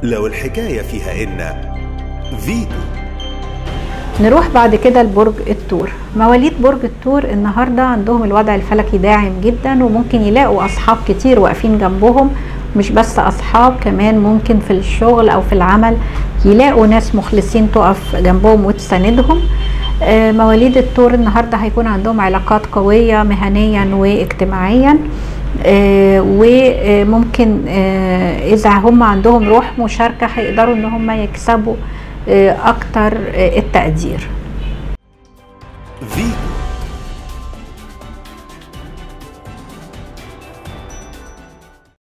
لو الحكاية فيها إن فيتو نروح بعد كده لبرج الثور مواليد برج الثور النهارده عندهم الوضع الفلكي داعم جدا وممكن يلاقوا اصحاب كتير واقفين جنبهم مش بس اصحاب كمان ممكن في الشغل او في العمل يلاقوا ناس مخلصين تقف جنبهم وتساندهم آه، مواليد الثور النهارده هيكون عندهم علاقات قويه مهنيا واجتماعيا آه، وممكن آه، اذا هم عندهم روح مشاركه هيقدروا ان هم يكسبوا آه، اكتر آه، التقدير فيتو